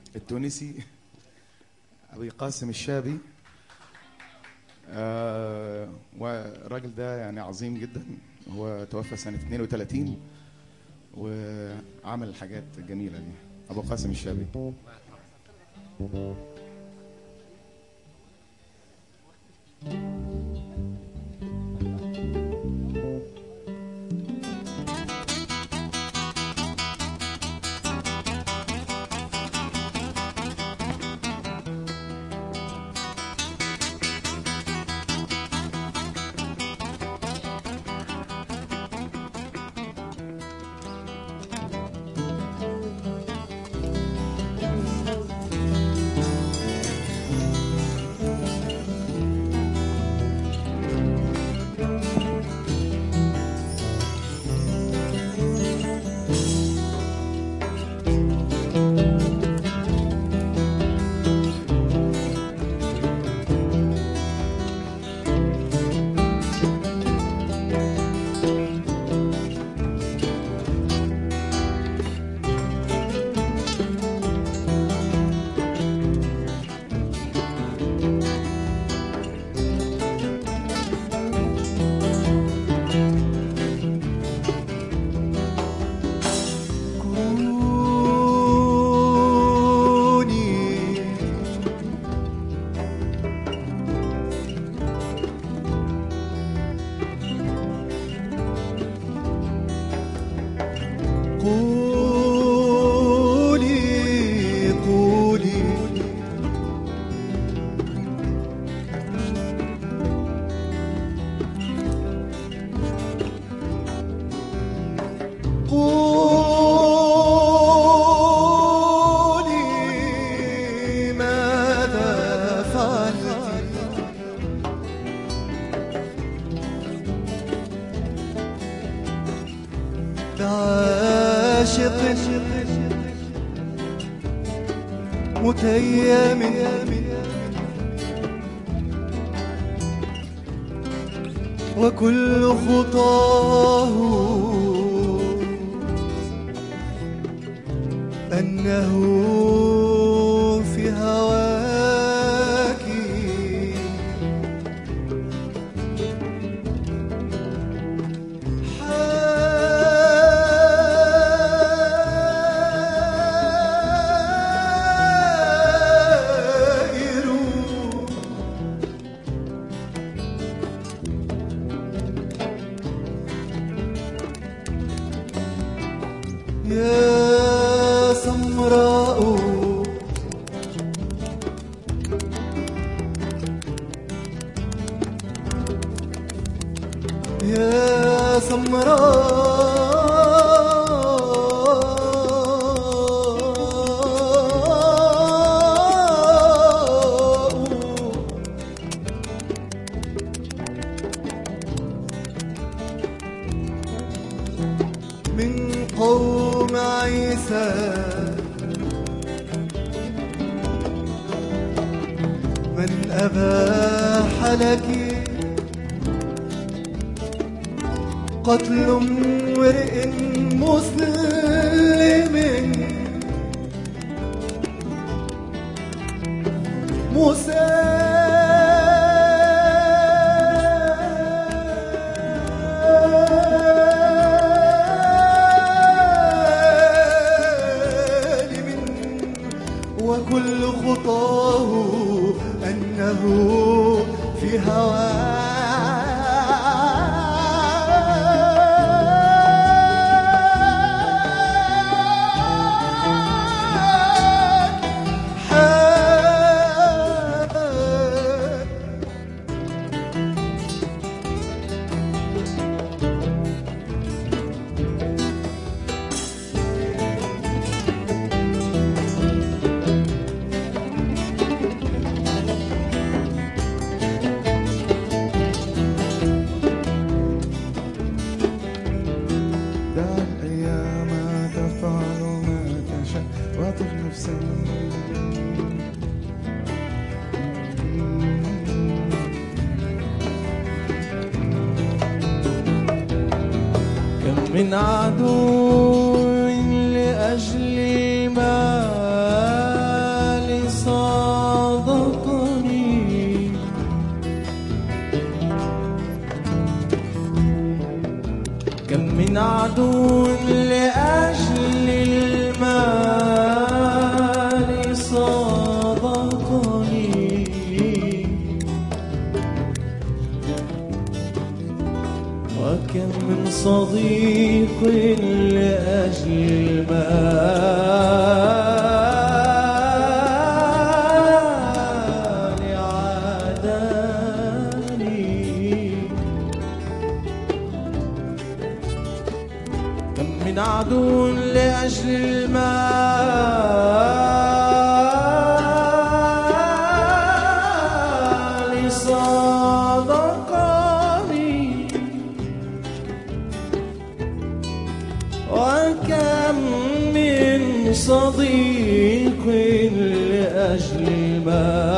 التونسي أبي قاسم الشابي آه والراجل ده يعني عظيم جدا هو توفى سنة 32 وعمل الحاجات الجميلة دي أبو قاسم الشابي كوني قولي قولي قولي ماذا فعلت بعاشق متيم وكل خطاه أنه في هواك حائر يا سمراء يا سمراء من قوم عيسى من أباح لك قتل امرئ مسلم مسالم وكل خطاه أنه في هواك حال دع الأيام تفعل ما تشاء واطف نفسا كم من عدو لأجل ما من عدو لأجل المال صادقني وكم من صديق لأجل المال عاداني كم من عدو لأجل المال صادقني وكم من صديق لأجل المال